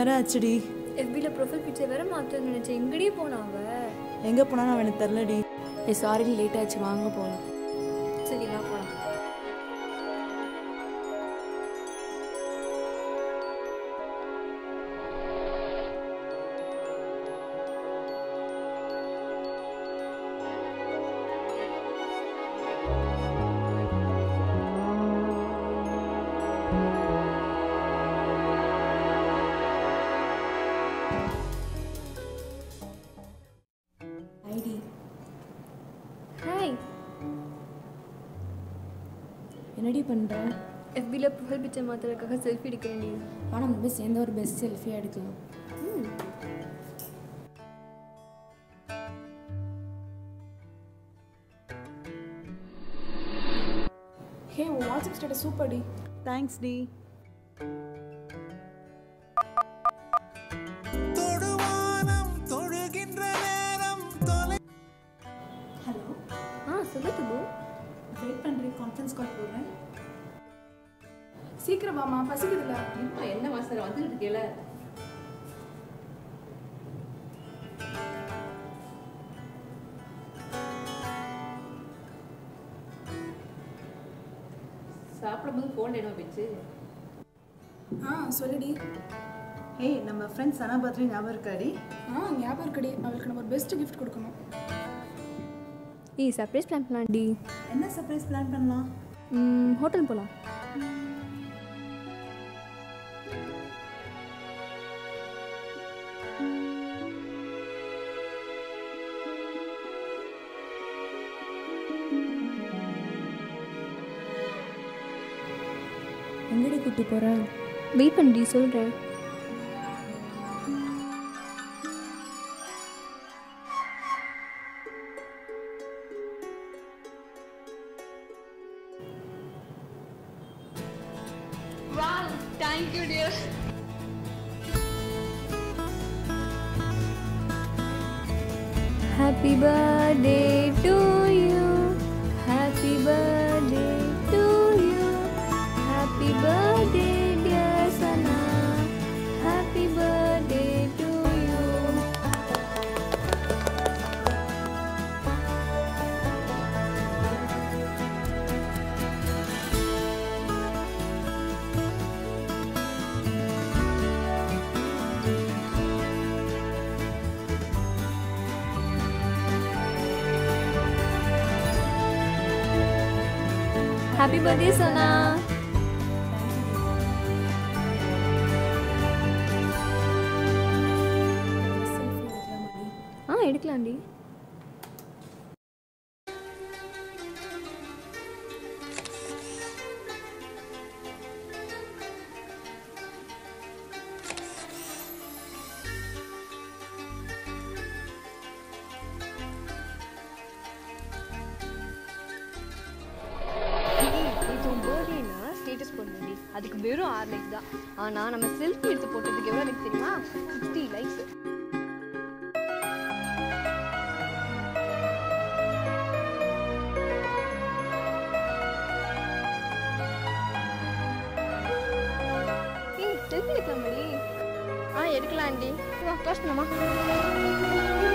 வேற ஆச்சுடி எஃபியில் profile picture வேற மாற்ற நினைச்சேன் எங்கடி போனாங்க எங்கே போனான்னு அவனுக்கு தெரிலடி ஏ சாரி லேட் ஆச்சு வாங்க போகலாம் சரி வா போலாம் ஐடி ஹாய் என்னடி பண்ணுற எஃபியில் ப்ரொஃபைல் பிக்சர் மாற்றுறதுக்காக செல்ஃபி எடுக்க வேண்டியது ஆனால் நம்ம போய் சேர்ந்து ஒரு பெஸ்ட் செல்ஃபியாக எடுக்கலாம் ஹே உன் வாட்ஸ்அப் ஸ்டேட்டஸ் சூப்பர் டி தேங்க்ஸ் டி தொடுவானம் தொழுகின்ற நேரம் தொலை ஹலோ ஆ சொல்லு துபு வெயிட் பண்ணுறேன் கான்ஃபரன்ஸ் கால் போடுறேன் சீக்கிரம் வாமா பசிக்குதுல அம்மா என்ன மாஸ்டர் வந்துட்டு இருக்கேல சாப்பிடும்போது ஃபோன் என்ன போச்சு ஆ சொல்லுடி ஏய் நம்ம ஃப்ரெண்ட்ஸ் சனா பர்த்டே ஞாபகம் இருக்காடி ஆ ஞாபகம் இருக்குடி அவளுக்கு நம்ம ஒரு பெஸ்ட் கிஃப்ட் கொடுக்கணும் ஏய் சர்ப்ரைஸ் பிளான் பண்ணலாம் டி என்ன சர்ப்ரைஸ் பிளான் பண்ணலாம் ஹோட்டல் போகலாம் எங்கடி கூட்டி போகிற வெயிட் பண்ணி சொல்கிறேன் Happy birthday to you. Happy birthday to you. Happy birthday, dear Sana. Happy birthday to you. Happy birthday, Sana. Selfie எடுக்கலாமாடி ஆ எடுக்கலாம்டி பர்த்டேனா ஸ்டேட்டஸ் போடணும்டி அதுக்கு வெறும் ஆறு லைக் தான் ஆனால் நம்ம செல்ஃபி எடுத்து போட்டதுக்கு எவ்வளோ லைக் தெரியுமா சிக்ஸ்டி லைக்ஸ் ஏய் செல்ஃபி எடுக்கலாமாடி ஆ எடுக்கலாம்டி வா காசு மாமா